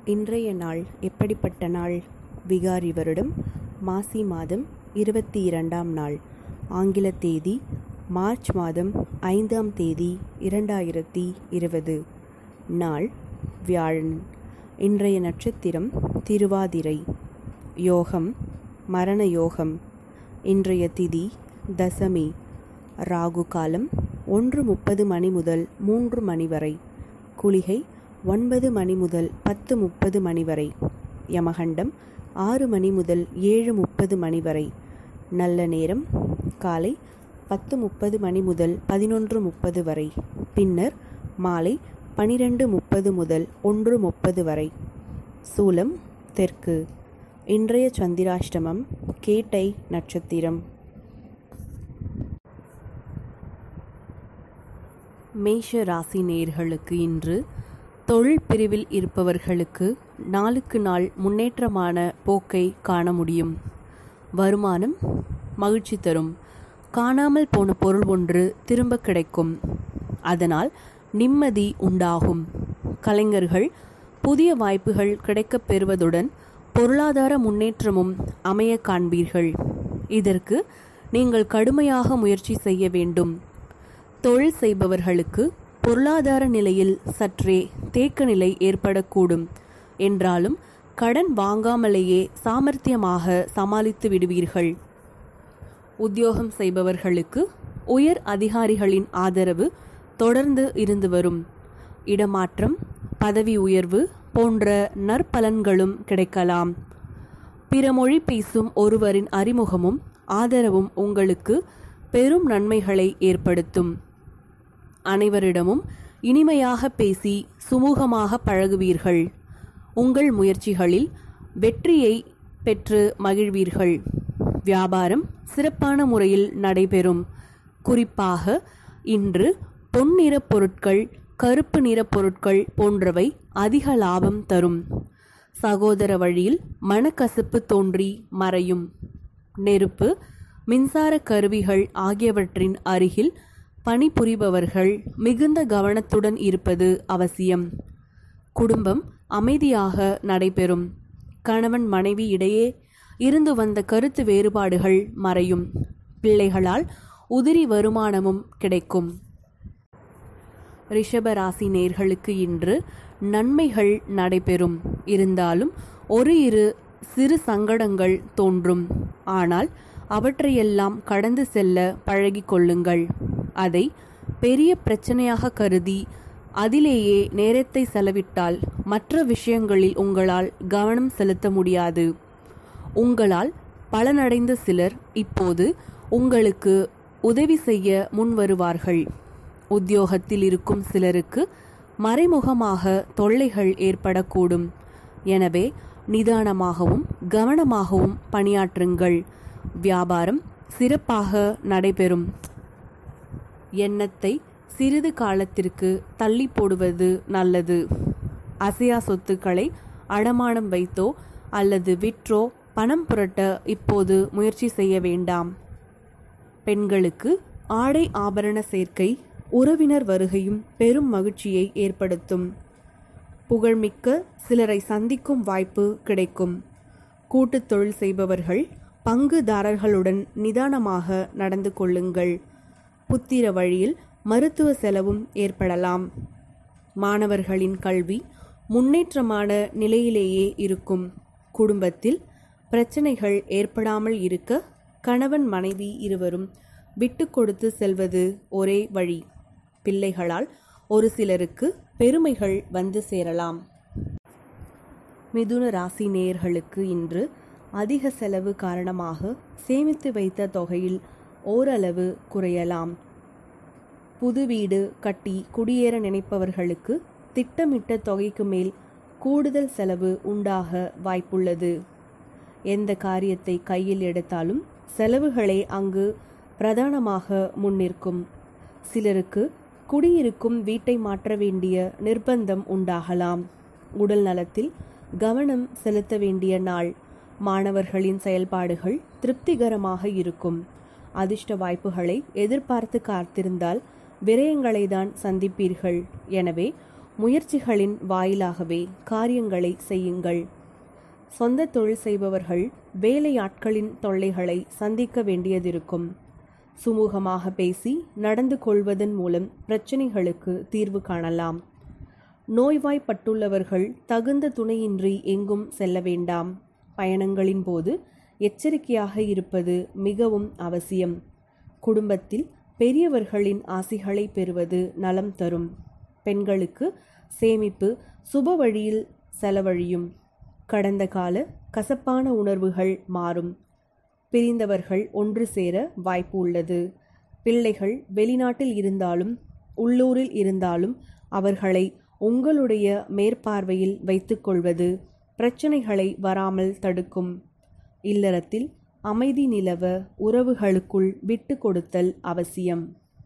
இன்றைய நாள் எப்படிப்பட்ட நாள் விகாரி வருடம் மாசி மாதம் இருபத்தி இரண்டாம் நாள் ஆங்கில தேதி மார்ச் மாதம் ஐந்தாம் தேதி இரண்டாயிரத்தி இருபது நாள் வியாழன் இன்றைய நட்சத்திரம் திருவாதிரை யோகம் மரண யோகம் இன்றைய திதி தசமி ராகு காலம் ஒன்று முப்பது மணி முதல் மூன்று மணி வரை குளிகை ஒன்பது மணி முதல் பத்து முப்பது மணி வரை யமகண்டம் ஆறு மணி முதல் ஏழு முப்பது மணி வரை நல்ல நேரம் காலை பத்து முப்பது மணி முதல் பதினொன்று முப்பது வரை பின்னர் மாலை பனிரெண்டு முப்பது முதல் ஒன்று முப்பது வரை சூலம் தெற்கு இன்றைய சந்திராஷ்டமம் கேட்டை நட்சத்திரம் மேஷ ராசி நேர்களுக்கு இன்று தொழில் பிரிவில் இருப்பவர்களுக்கு நாளுக்கு நாள் முன்னேற்றமான போக்கை காண முடியும் வருமானம் மகிழ்ச்சி தரும் காணாமல் போன பொருள் ஒன்று திரும்ப கிடைக்கும் அதனால் நிம்மதி உண்டாகும் கலைஞர்கள் புதிய வாய்ப்புகள் கிடைக்கப் பெறுவதுடன் பொருளாதார முன்னேற்றமும் அமைய காண்பீர்கள் இதற்கு நீங்கள் கடுமையாக முயற்சி செய்ய வேண்டும் தொழில் செய்பவர்களுக்கு பொருளாதார நிலையில் சற்றே தேக்க நிலை ஏற்படக்கூடும் என்றாலும் கடன் வாங்காமலேயே சாமர்த்தியமாக சமாளித்து விடுவீர்கள் உத்தியோகம் செய்பவர்களுக்கு உயர் அதிகாரிகளின் ஆதரவு தொடர்ந்து இருந்து வரும் இடமாற்றம் பதவி உயர்வு போன்ற நற்பலன்களும் கிடைக்கலாம் பிற மொழி பேசும் ஒருவரின் அறிமுகமும் ஆதரவும் உங்களுக்கு பெரும் நன்மைகளை ஏற்படுத்தும் அனைவரிடமும் இனிமையாக பேசி சுமூகமாக பழகுவீர்கள் உங்கள் முயற்சிகளில் வெற்றியை பெற்று மகிழ்வீர்கள் வியாபாரம் சிறப்பான முறையில் நடைபெறும் குறிப்பாக இன்று பொன்னிற பொருட்கள் கருப்பு நிற பொருட்கள் போன்றவை அதிக லாபம் தரும் சகோதர வழியில் மனக்கசப்பு தோன்றி மறையும் நெருப்பு மின்சார கருவிகள் ஆகியவற்றின் அருகில் பணிபுரிபவர்கள் மிகுந்த கவனத்துடன் இருப்பது அவசியம் குடும்பம் அமைதியாக நடைபெறும் கணவன் மனைவி இடையே இருந்து வந்த கருத்து வேறுபாடுகள் மறையும் பிள்ளைகளால் உதிரி வருமானமும் கிடைக்கும் ரிஷபராசி நேர்களுக்கு இன்று நன்மைகள் நடைபெறும் இருந்தாலும் ஒரு இரு சிறு சங்கடங்கள் தோன்றும் ஆனால் அவற்றையெல்லாம் கடந்து செல்ல பழகிக் கொள்ளுங்கள் அதை பெரிய பிரச்சனையாக கருதி அதிலேயே நேரத்தை செலவிட்டால் மற்ற விஷயங்களில் உங்களால் கவனம் செலுத்த முடியாது உங்களால் பலனடைந்த சிலர் இப்போது உங்களுக்கு உதவி செய்ய முன்வருவார்கள் உத்தியோகத்தில் இருக்கும் சிலருக்கு மறைமுகமாக தொல்லைகள் ஏற்படக்கூடும் எனவே நிதானமாகவும் கவனமாகவும் பணியாற்றுங்கள் வியாபாரம் சிறப்பாக நடைபெறும் எண்ணத்தை சிறிது காலத்திற்கு தள்ளி போடுவது நல்லது அசையா சொத்துக்களை அடமானம் வைத்தோ அல்லது விற்றோ பணம் புரட்ட இப்போது முயற்சி செய்ய வேண்டாம் பெண்களுக்கு ஆடை ஆபரண சேர்க்கை உறவினர் வருகையும் பெரும் மகிழ்ச்சியை ஏற்படுத்தும் புகழ்மிக்க சிலரை சந்திக்கும் வாய்ப்பு கிடைக்கும் கூட்டுத் தொழில் செய்பவர்கள் பங்குதாரர்களுடன் நிதானமாக நடந்து கொள்ளுங்கள் புத்திர வழியில் மருத்துவ செலவும் ஏற்படலாம் மாணவர்களின் கல்வி முன்னேற்றமான நிலையிலேயே இருக்கும் குடும்பத்தில் பிரச்சனைகள் ஏற்படாமல் இருக்க கணவன் மனைவி இருவரும் விட்டு கொடுத்து செல்வது ஒரே வழி பிள்ளைகளால் ஒரு சிலருக்கு பெருமைகள் வந்து சேரலாம் மிதுன ராசி நேயர்களுக்கு இன்று அதிக செலவு காரணமாக சேமித்து வைத்த தொகையில் ஓரளவு குறையலாம் புது வீடு கட்டி குடியேற நினைப்பவர்களுக்கு திட்டமிட்ட தொகைக்கு மேல் கூடுதல் செலவு உண்டாக வாய்ப்புள்ளது எந்த காரியத்தை கையில் எடுத்தாலும் செலவுகளே அங்கு பிரதானமாக முன்னிற்கும் சிலருக்கு குடியிருக்கும் வீட்டை மாற்ற வேண்டிய நிர்பந்தம் உண்டாகலாம் உடல் நலத்தில் கவனம் செலுத்த வேண்டிய நாள் மாணவர்களின் செயல்பாடுகள் திருப்திகரமாக இருக்கும் அதிர்ஷ்ட வாய்ப்புகளை எதிர்பார்த்து காத்திருந்தால் விரயங்களை தான் சந்திப்பீர்கள் எனவே முயற்சிகளின் வாயிலாகவே காரியங்களை செய்யுங்கள் சொந்த தொழில் செய்பவர்கள் வேலையாட்களின் தொல்லைகளை சந்திக்க வேண்டியதிருக்கும் சுமூகமாக பேசி நடந்து கொள்வதன் மூலம் பிரச்சனைகளுக்கு தீர்வு காணலாம் நோய்வாய்ப்பட்டுள்ளவர்கள் தகுந்த துணையின்றி எங்கும் செல்ல வேண்டாம் பயணங்களின் போது எச்சரிக்கையாக இருப்பது மிகவும் அவசியம் குடும்பத்தில் பெரியவர்களின் ஆசிகளை பெறுவது நலம் தரும் பெண்களுக்கு சேமிப்பு சுப வழியில் செலவழியும் கடந்த கால கசப்பான உணர்வுகள் மாறும் பிரிந்தவர்கள் ஒன்று சேர வாய்ப்பு உள்ளது பிள்ளைகள் வெளிநாட்டில் இருந்தாலும் உள்ளூரில் இருந்தாலும் அவர்களை உங்களுடைய மேற்பார்வையில் வைத்துக்கொள்வது பிரச்சனைகளை வராமல் தடுக்கும் இல்லறத்தில் அமைதி நிலவ உறவுகளுக்குள் விட்டு கொடுத்தல் அவசியம்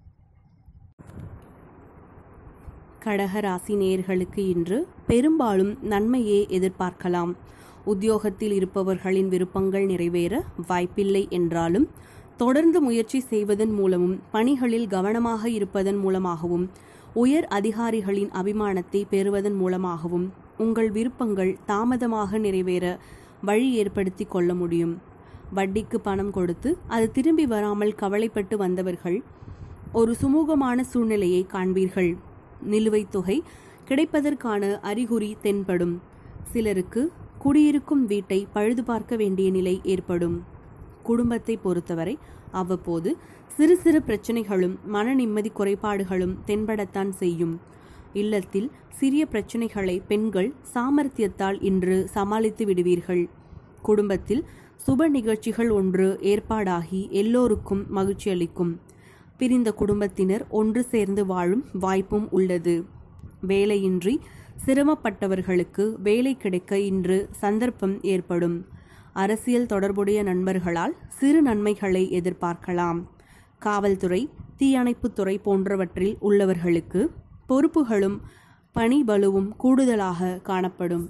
கடகராசி நேயர்களுக்கு இன்று பெரும்பாலும் நன்மையே எதிர்பார்க்கலாம் உத்தியோகத்தில் இருப்பவர்களின் விருப்பங்கள் நிறைவேற வாய்ப்பில்லை என்றாலும் தொடர்ந்து முயற்சி செய்வதன் மூலமும் பணிகளில் கவனமாக இருப்பதன் மூலமாகவும் உயர் அதிகாரிகளின் அபிமானத்தை பெறுவதன் மூலமாகவும் உங்கள் விருப்பங்கள் தாமதமாக நிறைவேற வழி ஏற்படுத்தி கொள்ள முடியும் வட்டிக்கு பணம் கொடுத்து அது திரும்பி வராமல் கவலைப்பட்டு வந்தவர்கள் ஒரு சுமூகமான சூழ்நிலையை காண்பீர்கள் நிலுவைத் தொகை கிடைப்பதற்கான அறிகுறி தென்படும் சிலருக்கு குடியிருக்கும் வீட்டை பழுது பார்க்க வேண்டிய நிலை ஏற்படும் குடும்பத்தை பொறுத்தவரை அவ்வப்போது சிறு சிறு பிரச்சனைகளும் மன நிம்மதி குறைபாடுகளும் தென்படத்தான் செய்யும் இல்லத்தில் சிறிய பிரச்சனைகளை பெண்கள் சாமர்த்தியத்தால் இன்று சமாளித்து விடுவீர்கள் குடும்பத்தில் சுப நிகழ்ச்சிகள் ஒன்று ஏற்பாடாகி எல்லோருக்கும் மகிழ்ச்சி அளிக்கும் பிரிந்த குடும்பத்தினர் ஒன்று சேர்ந்து வாழும் வாய்ப்பும் உள்ளது வேலையின்றி சிரமப்பட்டவர்களுக்கு வேலை கிடைக்க இன்று சந்தர்ப்பம் ஏற்படும் அரசியல் தொடர்புடைய நண்பர்களால் சிறு நன்மைகளை எதிர்பார்க்கலாம் காவல்துறை தீயணைப்புத்துறை போன்றவற்றில் உள்ளவர்களுக்கு பொறுப்புகளும் பணி பலுவும் கூடுதலாக காணப்படும்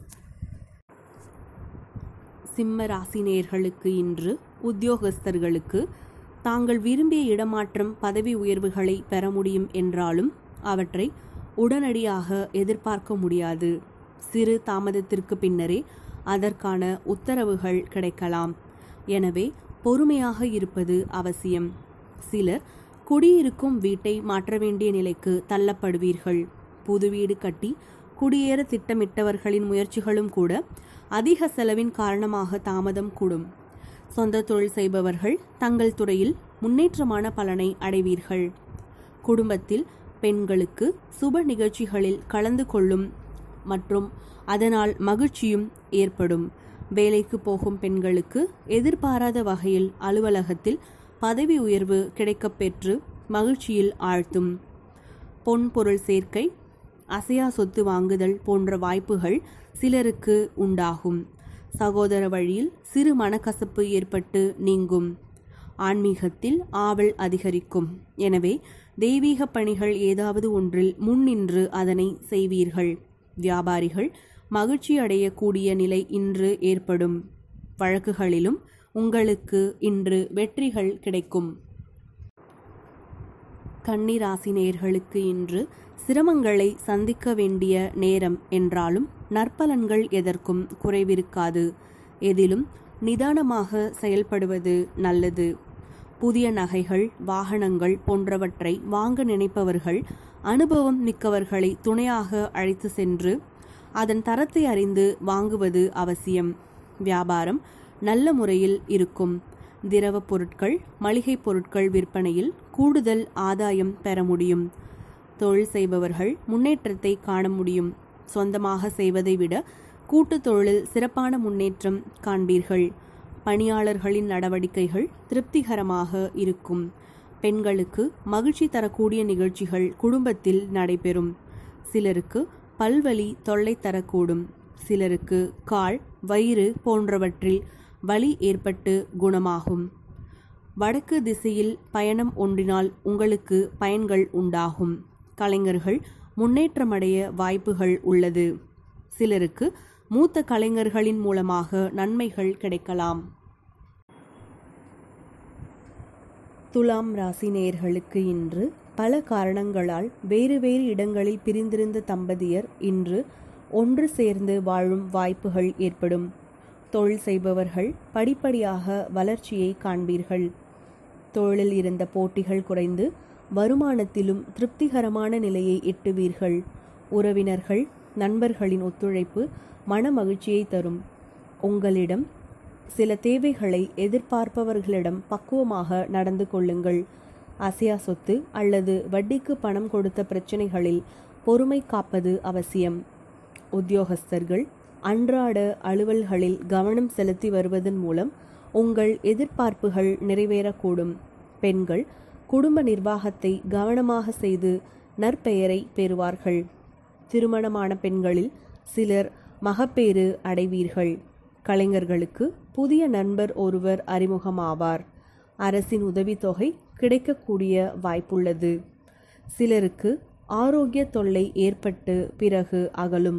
சிம்ம ராசினேயர்களுக்கு இன்று உத்தியோகஸ்தர்களுக்கு தாங்கள் விரும்பிய இடமாற்றம் பதவி உயர்வுகளை பெற முடியும் என்றாலும் அவற்றை உடனடியாக எதிர்பார்க்க முடியாது சிறு தாமதத்திற்கு பின்னரே அதற்கான உத்தரவுகள் கிடைக்கலாம் எனவே பொறுமையாக இருப்பது அவசியம் சிலர் குடியிருக்கும் வீட்டை மாற்ற வேண்டிய நிலைக்கு தள்ளப்படுவீர்கள் புது வீடு கட்டி குடியேற திட்டமிட்டவர்களின் முயற்சிகளும் கூட அதிக செலவின் காரணமாக தாமதம் கூடும் சொந்த தொழில் செய்பவர்கள் தங்கள் துறையில் முன்னேற்றமான பலனை அடைவீர்கள் குடும்பத்தில் பெண்களுக்கு சுப நிகழ்ச்சிகளில் கலந்து கொள்ளும் மற்றும் அதனால் மகிழ்ச்சியும் ஏற்படும் வேலைக்கு போகும் பெண்களுக்கு எதிர்பாராத வகையில் அலுவலகத்தில் பதவி உயர்வு கிடைக்கப்பெற்று மகிழ்ச்சியில் ஆழ்த்தும் பொன் பொருள் சேர்க்கை அசையா சொத்து வாங்குதல் போன்ற வாய்ப்புகள் சிலருக்கு உண்டாகும் சகோதர வழியில் சிறு மனக்கசப்பு ஏற்பட்டு நீங்கும் ஆன்மீகத்தில் ஆவல் அதிகரிக்கும் எனவே தெய்வீக பணிகள் ஏதாவது ஒன்றில் முன்னின்று அதனை செய்வீர்கள் வியாபாரிகள் மகிழ்ச்சி அடையக்கூடிய நிலை இன்று ஏற்படும் வழக்குகளிலும் உங்களுக்கு இன்று வெற்றிகள் கிடைக்கும் கன்னிராசினேயர்களுக்கு இன்று சிரமங்களை சந்திக்க வேண்டிய நேரம் என்றாலும் நற்பலன்கள் எதற்கும் குறைவிருக்காது எதிலும் நிதானமாக செயல்படுவது நல்லது புதிய நகைகள் வாகனங்கள் போன்றவற்றை வாங்க நினைப்பவர்கள் அனுபவம் மிக்கவர்களை துணையாக அழைத்து சென்று அதன் தரத்தை அறிந்து வாங்குவது அவசியம் வியாபாரம் நல்ல முறையில் இருக்கும் திரவப் பொருட்கள் மளிகைப் பொருட்கள் விற்பனையில் கூடுதல் ஆதாயம் பெற முடியும் தொழில் செய்பவர்கள் முன்னேற்றத்தை காண முடியும் சொந்தமாக செய்வதை விட கூட்டுத் தொழிலில் சிறப்பான முன்னேற்றம் காண்பீர்கள் பணியாளர்களின் நடவடிக்கைகள் திருப்திகரமாக இருக்கும் பெண்களுக்கு மகிழ்ச்சி தரக்கூடிய நிகழ்ச்சிகள் குடும்பத்தில் நடைபெறும் சிலருக்கு பல்வலி தொல்லை தரக்கூடும் சிலருக்கு கால் வயிறு போன்றவற்றில் வலி ஏற்பட்டு குணமாகும் வடக்கு திசையில் பயணம் ஒன்றினால் உங்களுக்கு பயன்கள் உண்டாகும் கலைஞர்கள் முன்னேற்றமடைய வாய்ப்புகள் உள்ளது சிலருக்கு மூத்த கலைஞர்களின் மூலமாக நன்மைகள் கிடைக்கலாம் துலாம் ராசி நேயர்களுக்கு இன்று பல காரணங்களால் வேறு வேறு இடங்களில் பிரிந்திருந்த தம்பதியர் இன்று ஒன்று சேர்ந்து வாழும் வாய்ப்புகள் ஏற்படும் தொழில் செய்பவர்கள் படிப்படியாக வளர்ச்சியை காண்பீர்கள் தொழிலில் இருந்த போட்டிகள் குறைந்து வருமானத்திலும் திருப்திகரமான நிலையை எட்டுவீர்கள் உறவினர்கள் நண்பர்களின் ஒத்துழைப்பு மன மகிழ்ச்சியை தரும் உங்களிடம் சில தேவைகளை எதிர்பார்ப்பவர்களிடம் பக்குவமாக நடந்து கொள்ளுங்கள் அசையா சொத்து அல்லது வட்டிக்கு பணம் கொடுத்த பிரச்சனைகளில் பொறுமை காப்பது அவசியம் உத்தியோகஸ்தர்கள் அன்றாட அலுவல்களில் கவனம் செலுத்தி வருவதன் மூலம் உங்கள் எதிர்பார்ப்புகள் நிறைவேறக்கூடும் பெண்கள் குடும்ப நிர்வாகத்தை கவனமாக செய்து நற்பெயரை பெறுவார்கள் திருமணமான பெண்களில் சிலர் மகப்பேறு அடைவீர்கள் கலைஞர்களுக்கு புதிய நண்பர் ஒருவர் அறிமுகமாவார் அரசின் உதவித்தொகை கிடைக்கக்கூடிய வாய்ப்புள்ளது சிலருக்கு ஆரோக்கிய தொல்லை ஏற்பட்டு பிறகு அகலும்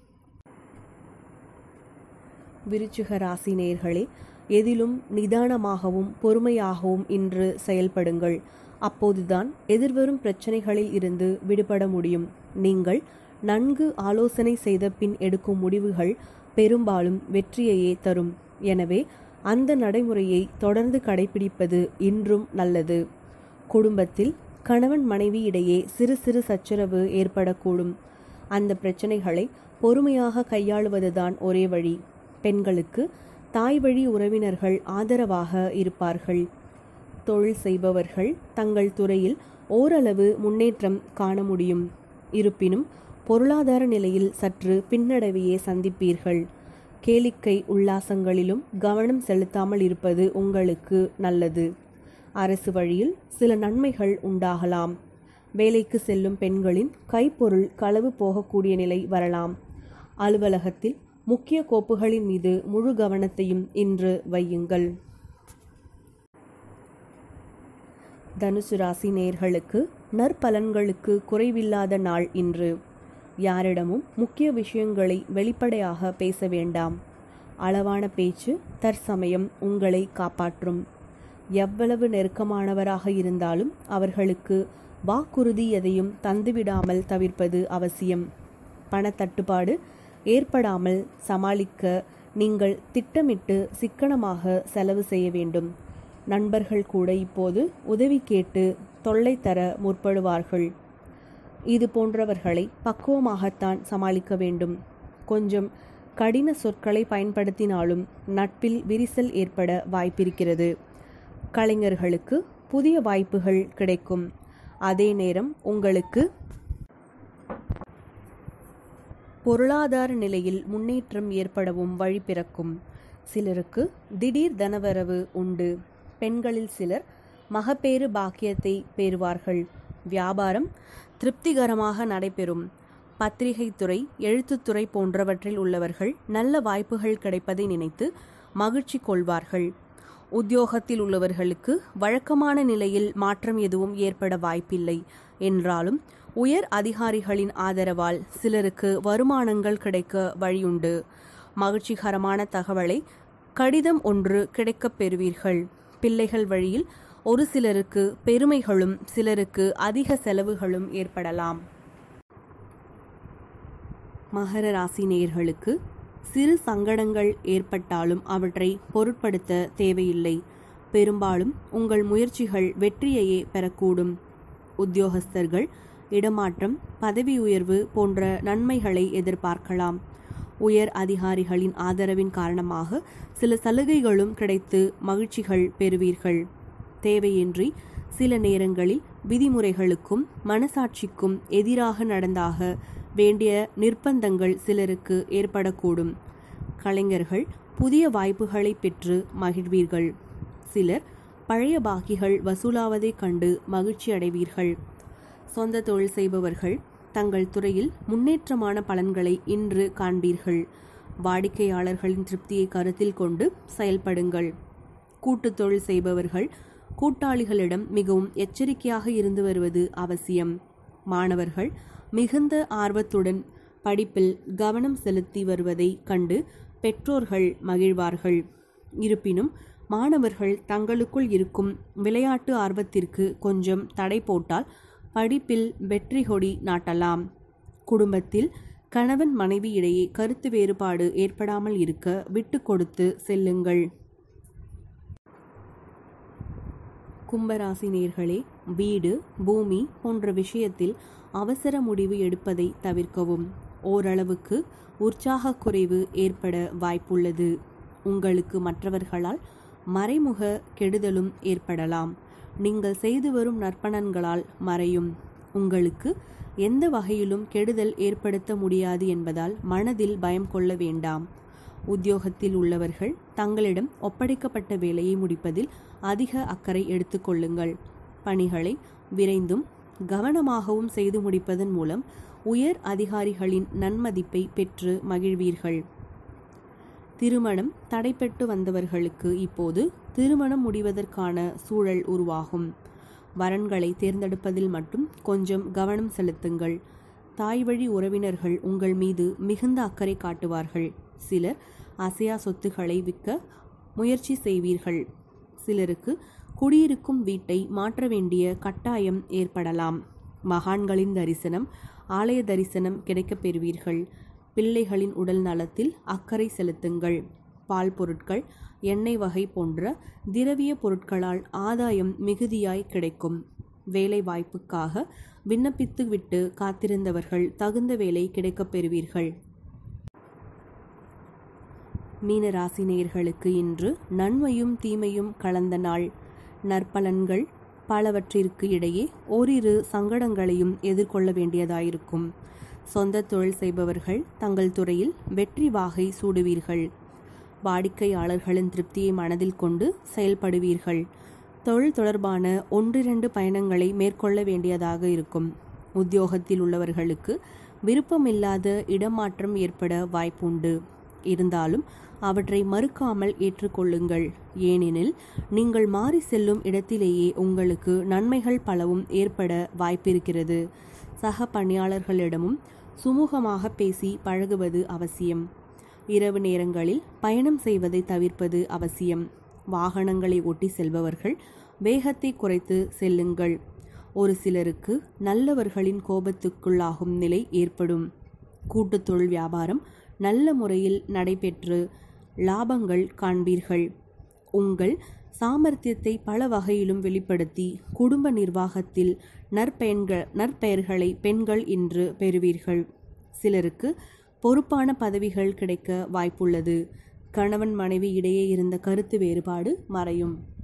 விருச்சிக ராசி நேர்களே எதிலும் நிதானமாகவும் பொறுமையாகவும் இன்று செயல்படுங்கள் அப்போதுதான் எதிர்வரும் பிரச்சனைகளில் இருந்து விடுபட முடியும் நீங்கள் நன்கு ஆலோசனை செய்த பின் எடுக்கும் முடிவுகள் பெரும்பாலும் வெற்றியையே தரும் எனவே அந்த நடைமுறையை தொடர்ந்து கடைபிடிப்பது இன்றும் நல்லது குடும்பத்தில் கணவன் மனைவி இடையே சிறு சிறு சச்சரவு ஏற்படக்கூடும் அந்த பிரச்சனைகளை பொறுமையாக கையாளுவதுதான் ஒரே வழி பெண்களுக்கு தாய் வழி உறவினர்கள் ஆதரவாக இருப்பார்கள் தொழில் செய்பவர்கள் தங்கள் துறையில் ஓரளவு முன்னேற்றம் காண முடியும் இருப்பினும் பொருளாதார நிலையில் சற்று பின்னடைவையே சந்திப்பீர்கள் கேளிக்கை உல்லாசங்களிலும் கவனம் செலுத்தாமல் இருப்பது உங்களுக்கு நல்லது அரசு வழியில் சில நன்மைகள் உண்டாகலாம் வேலைக்கு செல்லும் பெண்களின் கைப்பொருள் களவு போகக்கூடிய நிலை வரலாம் அலுவலகத்தில் முக்கிய கோப்புகளின் மீது முழு கவனத்தையும் இன்று வையுங்கள் தனுசு ராசி நேர்களுக்கு நற்பலன்களுக்கு குறைவில்லாத நாள் இன்று யாரிடமும் முக்கிய விஷயங்களை வெளிப்படையாக பேச வேண்டாம் அளவான பேச்சு தற்சமயம் உங்களை காப்பாற்றும் எவ்வளவு நெருக்கமானவராக இருந்தாலும் அவர்களுக்கு வாக்குறுதி எதையும் தந்துவிடாமல் தவிர்ப்பது அவசியம் பணத்தட்டுப்பாடு ஏற்படாமல் சமாளிக்க நீங்கள் திட்டமிட்டு சிக்கனமாக செலவு செய்ய வேண்டும் நண்பர்கள் கூட இப்போது உதவி கேட்டு தொல்லை தர முற்படுவார்கள் இது போன்றவர்களை பக்குவமாகத்தான் சமாளிக்க வேண்டும் கொஞ்சம் கடின சொற்களை பயன்படுத்தினாலும் நட்பில் விரிசல் ஏற்பட வாய்ப்பிருக்கிறது கலைஞர்களுக்கு புதிய வாய்ப்புகள் கிடைக்கும் அதே நேரம் உங்களுக்கு பொருளாதார நிலையில் முன்னேற்றம் ஏற்படவும் வழி பிறக்கும் சிலருக்கு திடீர் தனவரவு உண்டு பெண்களில் சிலர் மகப்பேறு பாக்கியத்தை பெறுவார்கள் வியாபாரம் திருப்திகரமாக நடைபெறும் பத்திரிகை துறை எழுத்துத்துறை போன்றவற்றில் உள்ளவர்கள் நல்ல வாய்ப்புகள் கிடைப்பதை நினைத்து மகிழ்ச்சி கொள்வார்கள் உத்தியோகத்தில் உள்ளவர்களுக்கு வழக்கமான நிலையில் மாற்றம் எதுவும் ஏற்பட வாய்ப்பில்லை என்றாலும் உயர் அதிகாரிகளின் ஆதரவால் சிலருக்கு வருமானங்கள் கிடைக்க வழியுண்டு மகிழ்ச்சிகரமான தகவலை கடிதம் ஒன்று கிடைக்கப் பெறுவீர்கள் பிள்ளைகள் வழியில் ஒரு சிலருக்கு பெருமைகளும் சிலருக்கு அதிக செலவுகளும் ஏற்படலாம் மகர ராசி நேயர்களுக்கு சிறு சங்கடங்கள் ஏற்பட்டாலும் அவற்றை பொருட்படுத்த தேவையில்லை பெரும்பாலும் உங்கள் முயற்சிகள் வெற்றியையே பெறக்கூடும் உத்தியோகஸ்தர்கள் இடமாற்றம் பதவி உயர்வு போன்ற நன்மைகளை எதிர்பார்க்கலாம் உயர் அதிகாரிகளின் ஆதரவின் காரணமாக சில சலுகைகளும் கிடைத்து மகிழ்ச்சிகள் பெறுவீர்கள் தேவையின்றி சில நேரங்களில் விதிமுறைகளுக்கும் மனசாட்சிக்கும் எதிராக நடந்தாக வேண்டிய நிர்பந்தங்கள் சிலருக்கு ஏற்படக்கூடும் கலைஞர்கள் புதிய வாய்ப்புகளை பெற்று மகிழ்வீர்கள் சிலர் பழைய பாக்கிகள் வசூலாவதைக் கண்டு மகிழ்ச்சி அடைவீர்கள் சொந்த தொழில் செய்பவர்கள் தங்கள் துறையில் முன்னேற்றமான பலன்களை இன்று காண்பீர்கள் வாடிக்கையாளர்களின் திருப்தியை கருத்தில் கொண்டு செயல்படுங்கள் கூட்டுத் தொழில் செய்பவர்கள் கூட்டாளிகளிடம் மிகவும் எச்சரிக்கையாக இருந்து வருவது அவசியம் மாணவர்கள் மிகுந்த ஆர்வத்துடன் படிப்பில் கவனம் செலுத்தி வருவதை கண்டு பெற்றோர்கள் மகிழ்வார்கள் இருப்பினும் மாணவர்கள் தங்களுக்குள் இருக்கும் விளையாட்டு ஆர்வத்திற்கு கொஞ்சம் தடை போட்டால் படிப்பில் வெற்றி கொடி நாட்டலாம் குடும்பத்தில் கணவன் மனைவி இடையே கருத்து வேறுபாடு ஏற்படாமல் இருக்க விட்டு கொடுத்து செல்லுங்கள் கும்பராசி நேர்களே வீடு பூமி போன்ற விஷயத்தில் அவசர முடிவு எடுப்பதை தவிர்க்கவும் ஓரளவுக்கு உற்சாக குறைவு ஏற்பட வாய்ப்புள்ளது உங்களுக்கு மற்றவர்களால் மறைமுக கெடுதலும் ஏற்படலாம் நீங்கள் செய்து வரும் நற்பணன்களால் மறையும் உங்களுக்கு எந்த வகையிலும் கெடுதல் ஏற்படுத்த முடியாது என்பதால் மனதில் பயம் கொள்ள வேண்டாம் உத்தியோகத்தில் உள்ளவர்கள் தங்களிடம் ஒப்படைக்கப்பட்ட வேலையை முடிப்பதில் அதிக அக்கறை எடுத்துக்கொள்ளுங்கள் பணிகளை விரைந்தும் கவனமாகவும் செய்து முடிப்பதன் மூலம் உயர் அதிகாரிகளின் நன்மதிப்பை பெற்று மகிழ்வீர்கள் திருமணம் தடைப்பட்டு வந்தவர்களுக்கு இப்போது திருமணம் முடிவதற்கான சூழல் உருவாகும் வரன்களை தேர்ந்தெடுப்பதில் மட்டும் கொஞ்சம் கவனம் செலுத்துங்கள் தாய் வழி உறவினர்கள் உங்கள் மீது மிகுந்த அக்கறை காட்டுவார்கள் சிலர் அசையா சொத்துக்களை விற்க முயற்சி செய்வீர்கள் சிலருக்கு குடியிருக்கும் வீட்டை மாற்ற வேண்டிய கட்டாயம் ஏற்படலாம் மகான்களின் தரிசனம் ஆலய தரிசனம் கிடைக்கப் பெறுவீர்கள் பிள்ளைகளின் உடல் நலத்தில் அக்கறை செலுத்துங்கள் பால் பொருட்கள் எண்ணெய் வகை போன்ற திரவிய பொருட்களால் ஆதாயம் மிகுதியாய் கிடைக்கும் வேலை வாய்ப்புக்காக விண்ணப்பித்துவிட்டு காத்திருந்தவர்கள் தகுந்த வேலை கிடைக்கப் பெறுவீர்கள் மீன ராசி நேயர்களுக்கு இன்று நன்மையும் தீமையும் கலந்த நாள் நற்பலன்கள் பலவற்றிற்கு இடையே ஓரிரு சங்கடங்களையும் எதிர்கொள்ள வேண்டியதாயிருக்கும் சொந்த தொழில் செய்பவர்கள் தங்கள் துறையில் வெற்றி வாகை சூடுவீர்கள் வாடிக்கையாளர்களின் திருப்தியை மனதில் கொண்டு செயல்படுவீர்கள் தொழில் தொடர்பான ஒன்றிரண்டு பயணங்களை மேற்கொள்ள வேண்டியதாக இருக்கும் உத்தியோகத்தில் உள்ளவர்களுக்கு விருப்பமில்லாத இடமாற்றம் ஏற்பட வாய்ப்புண்டு இருந்தாலும் அவற்றை மறுக்காமல் ஏற்றுக்கொள்ளுங்கள் ஏனெனில் நீங்கள் மாறி செல்லும் இடத்திலேயே உங்களுக்கு நன்மைகள் பலவும் ஏற்பட வாய்ப்பிருக்கிறது சக பணியாளர்களிடமும் சுமூகமாக பேசி பழகுவது அவசியம் இரவு நேரங்களில் பயணம் செய்வதை தவிர்ப்பது அவசியம் வாகனங்களை ஓட்டி செல்பவர்கள் வேகத்தை குறைத்து செல்லுங்கள் ஒரு சிலருக்கு நல்லவர்களின் கோபத்துக்குள்ளாகும் நிலை ஏற்படும் கூட்டுத் தொழில் வியாபாரம் நல்ல முறையில் நடைபெற்று லாபங்கள் காண்பீர்கள் உங்கள் சாமர்த்தியத்தை பல வகையிலும் வெளிப்படுத்தி குடும்ப நிர்வாகத்தில் நற்பெயன்கள் நற்பெயர்களை பெண்கள் இன்று பெறுவீர்கள் சிலருக்கு பொறுப்பான பதவிகள் கிடைக்க வாய்ப்புள்ளது கணவன் மனைவி இடையே இருந்த கருத்து வேறுபாடு மறையும்